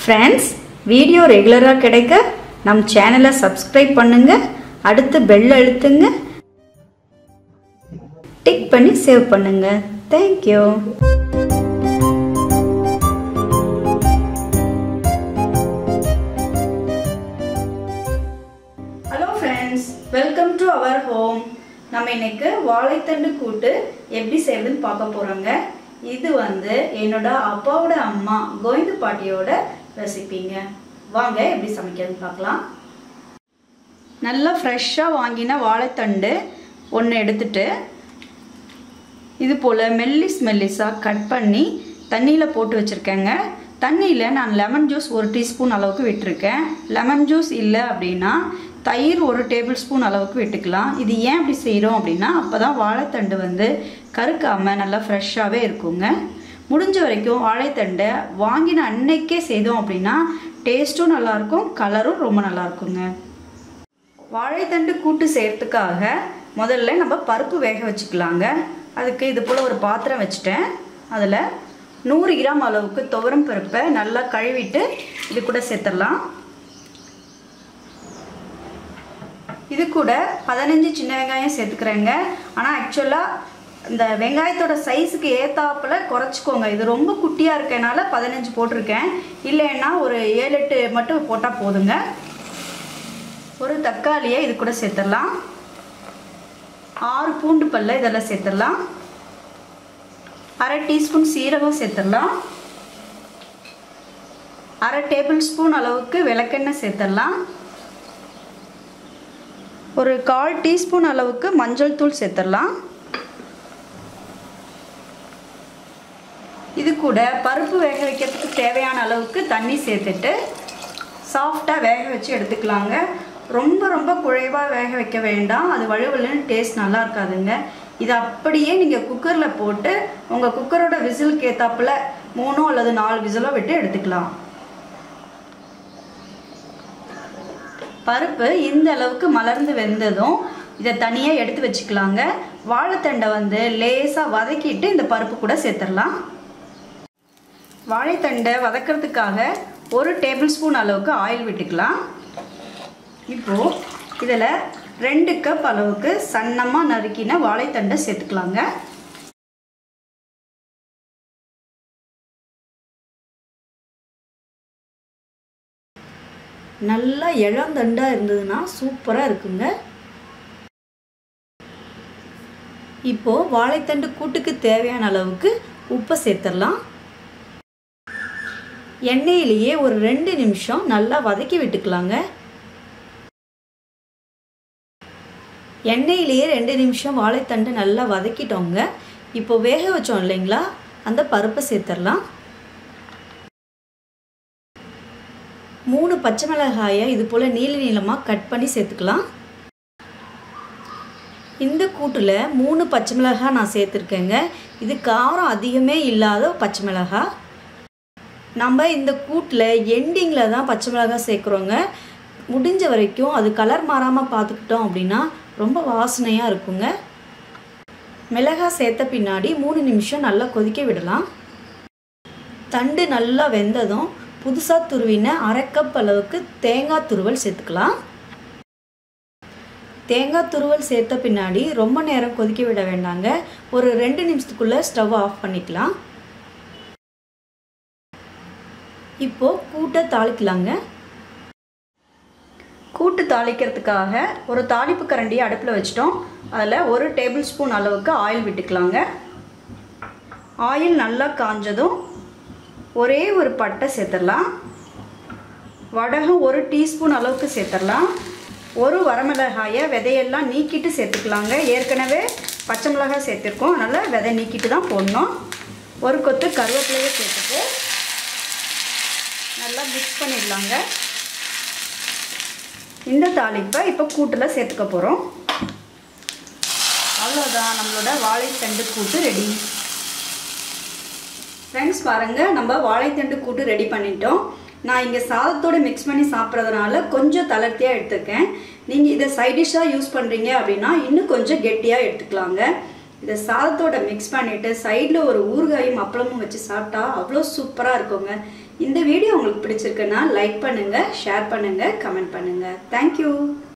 friends video ரெகுலராக கிடைக்க நம் சேனலை சப்ஸ்கிரைப் பண்ணுங்க அடுத்து பெல் அழுத்துங்க டிக் பண்ணி சேவ் பண்ணுங்க thank you hello friends welcome to our home நம்ம இன்னைக்கு வாழைத்தண்டு கூட்டு எப்படி செய்யறதுன்னு பார்க்க போறோங்க இது வந்து என்னோட அப்பாவோட அம்மா கோவிந்த பாட்டியோட ரெசிபிங்க வாங்க எப்படி சமைக்கிறதுன்னு பார்க்கலாம் நல்லா ஃப்ரெஷ்ஷாக வாங்கின வாழைத்தண்டு ஒன்று எடுத்துட்டு இது போல் மெல்லிஸ் மெல்லிஸாக கட் பண்ணி தண்ணியில் போட்டு வச்சுருக்கேங்க தண்ணியில் நான் லெமன் ஜூஸ் ஒரு டீஸ்பூன் அளவுக்கு விட்டுருக்கேன் லெமன் ஜூஸ் இல்லை அப்படின்னா தயிர் ஒரு டேபிள் ஸ்பூன் அளவுக்கு விட்டுக்கலாம் இது ஏன் அப்படி செய்கிறோம் அப்படின்னா அப்போ தான் வாழைத்தண்டு வந்து கருக்காமல் நல்லா ஃப்ரெஷ்ஷாகவே இருக்குங்க முடிஞ்ச வரைக்கும் வாழைத்தண்டை வாங்கின அன்னைக்கே செய்தோம் அப்படின்னா டேஸ்ட்டும் நல்லாயிருக்கும் கலரும் ரொம்ப நல்லா இருக்குங்க வாழைத்தண்டு கூட்டு செய்கிறதுக்காக முதல்ல நம்ம பருப்பு வேக வச்சுக்கலாங்க அதுக்கு இது போல் ஒரு பாத்திரம் வச்சுட்டேன் அதில் நூறு கிராம் அளவுக்கு துவரம் பருப்பை நல்லா கழுவிட்டு இது கூட சேர்த்துடலாம் இது கூட பதினஞ்சு சின்ன வெங்காயம் சேர்த்துக்கிறேங்க ஆனால் ஆக்சுவலாக இந்த வெங்காயத்தோட சைஸுக்கு ஏத்தாப்புல குறைச்சிக்கோங்க இது ரொம்ப குட்டியாக இருக்கனால பதினஞ்சு போட்டிருக்கேன் இல்லைன்னா ஒரு ஏழு எட்டு மட்டும் போட்டால் போதுங்க ஒரு தக்காளியை இது கூட சேர்த்துடலாம் ஆறு பூண்டு பல்ல இதெல்லாம் சேர்த்துடலாம் அரை டீஸ்பூன் சீரகம் சேர்த்துடலாம் அரை டேபிள் ஸ்பூன் அளவுக்கு விளக்கெண்ணெய் சேர்த்துடலாம் ஒரு கால் டீஸ்பூன் அளவுக்கு மஞ்சள் தூள் சேர்த்துடலாம் இது கூட பருப்பு வேக வைக்கிறதுக்கு தேவையான அளவுக்கு தண்ணி சேர்த்துட்டு சாஃப்டாக வேக வச்சு எடுத்துக்கலாங்க ரொம்ப ரொம்ப குழைவாக வேக வைக்க வேண்டாம் அது வழுவலுன்னு டேஸ்ட் நல்லா இருக்காதுங்க இது அப்படியே நீங்கள் குக்கரில் போட்டு உங்கள் குக்கரோட விசிலுக்கு ஏற்றாப்புல மூணோ அல்லது நாலு விசிலோ விட்டு எடுத்துக்கலாம் பருப்பு இந்த அளவுக்கு மலர்ந்து வெந்ததும் இதை தனியாக எடுத்து வச்சுக்கலாங்க வாழைத்தண்டை வந்து லேசாக வதக்கிட்டு இந்த பருப்பு கூட சேர்த்துடலாம் வாழைத்தண்டை வதக்கிறதுக்காக ஒரு டேபிள் ஸ்பூன் அளவுக்கு ஆயில் விட்டுக்கலாம் இப்போது இதில் ரெண்டு கப் அளவுக்கு சன்னமாக நறுக்கின வாழைத்தண்டை சேர்த்துக்கலாங்க நல்லா இளந்தண்டாக இருந்ததுன்னா சூப்பராக இருக்குங்க இப்போது வாழைத்தண்டு கூட்டுக்கு தேவையான அளவுக்கு உப்பை சேர்த்துடலாம் எண்ணெயிலேயே ஒரு ரெண்டு நிமிஷம் நல்லா வதக்கி விட்டுக்கலாங்க எண்ணெயிலேயே ரெண்டு நிமிஷம் வாழைத்தண்டு நல்லா வதக்கிட்டோங்க இப்போ வேக வச்சோம் இல்லைங்களா அந்த பருப்பை சேர்த்துடலாம் மூணு பச்சை மிளகாயை இது போல் நீல நீளமாக கட் பண்ணி சேர்த்துக்கலாம் இந்த கூட்டில் மூணு பச்சை மிளகாய் நான் சேர்த்துருக்கேங்க இது காரம் அதிகமே இல்லாத பச்சை மிளகாய் நம்ம இந்த கூட்டில் எண்டிங்கில் தான் பச்சை மிளகாய் சேர்க்குறோங்க முடிஞ்ச வரைக்கும் அது கலர் மாறாமல் பார்த்துக்கிட்டோம் அப்படின்னா ரொம்ப வாசனையாக இருக்குங்க மிளகாய் சேர்த்த பின்னாடி மூணு நிமிஷம் நல்லா கொதிக்க விடலாம் தண்டு நல்லா வெந்ததும் புதுசாக துருவின அரை கப் அளவுக்கு தேங்காய் துருவல் சேர்த்துக்கலாம் தேங்காய் துருவல் சேர்த்த பின்னாடி ரொம்ப நேரம் கொதிக்க விட வேண்டாங்க ஒரு ரெண்டு நிமிஷத்துக்குள்ளே ஸ்டவ் ஆஃப் பண்ணிக்கலாம் இப்போது கூட்டை தாளிக்கலாங்க கூட்டு தாளிக்கிறதுக்காக ஒரு தாளிப்பு கரண்டியை அடுப்பில் வச்சிட்டோம் அதில் ஒரு டேபிள் ஸ்பூன் அளவுக்கு ஆயில் விட்டுக்கலாங்க ஆயில் நல்லா காஞ்சதும் ஒரே ஒரு பட்டை சேர்த்துடலாம் வடகம் ஒரு டீஸ்பூன் அளவுக்கு சேர்த்துடலாம் ஒரு வரமிளகாயை விதையெல்லாம் நீக்கிட்டு சேர்த்துக்கலாங்க ஏற்கனவே பச்சை மிளகாய் சேர்த்துருக்கோம் அதனால் விதை நீக்கிட்டு தான் போடணும் ஒரு கொத்து கருவேப்பிலையை சேர்த்துட்டு நல்லா மிக்ஸ் பண்ணிடலாங்க இந்த தாளிப்பை இப்போ கூட்டில் சேர்த்துக்க போகிறோம் அவ்வளோதான் நம்மளோட வாழைத்தண்டு கூட்டு ரெடி ஃப்ரெண்ட்ஸ் பாருங்கள் நம்ம வாழைத்தண்டு கூட்டு ரெடி பண்ணிட்டோம் நான் இங்கே சாதத்தோடு மிக்ஸ் பண்ணி சாப்பிட்றதுனால கொஞ்சம் தளர்த்தியாக எடுத்துருக்கேன் நீங்கள் இதை சைட் டிஷ்ஷாக யூஸ் பண்ணுறீங்க அப்படின்னா இன்னும் கொஞ்சம் கெட்டியாக எடுத்துக்கலாங்க இதை சாதத்தோட மிக்ஸ் பண்ணிவிட்டு சைடில் ஒரு ஊறுகாயும் அப்பளமும் வச்சு சாப்பிட்டா அவ்வளோ சூப்பராக இருக்குங்க இந்த வீடியோ உங்களுக்கு பிடிச்சிருக்குன்னா லைக் பண்ணுங்கள் ஷேர் பண்ணுங்கள் கமெண்ட் பண்ணுங்கள் தேங்க்யூ